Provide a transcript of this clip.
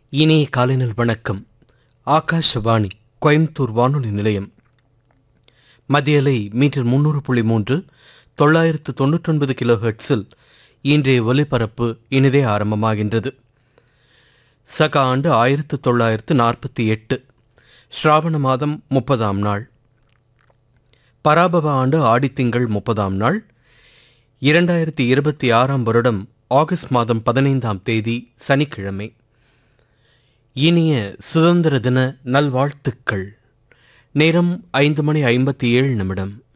இனிய காலைநல் வணக்கம் ஆகாஷவாணி கோயம்புத்தூர் வானொலி நிலையம் மத்தியலை மீட்டர் முன்னூறு புள்ளி மூன்று தொள்ளாயிரத்து தொண்ணூற்றொன்பது கிலோ ஹெர்ட்ஸில் இன்றைய ஒலிபரப்பு இனிதே ஆரம்பமாகின்றது சக ஆண்டு ஆயிரத்து தொள்ளாயிரத்து நாற்பத்தி எட்டு ஸ்ராவண மாதம் முப்பதாம் நாள் பராபவ ஆண்டு ஆடித்திங்கள் முப்பதாம் நாள் இரண்டாயிரத்தி இருபத்தி ஆறாம் வருடம் ஆகஸ்ட் மாதம் பதினைந்தாம் தேதி சனிக்கிழமை இனிய சுதந்திர தின நல்வாழ்த்துக்கள் நேரம் ஐந்து மணி ஐம்பத்தி ஏழு நிமிடம்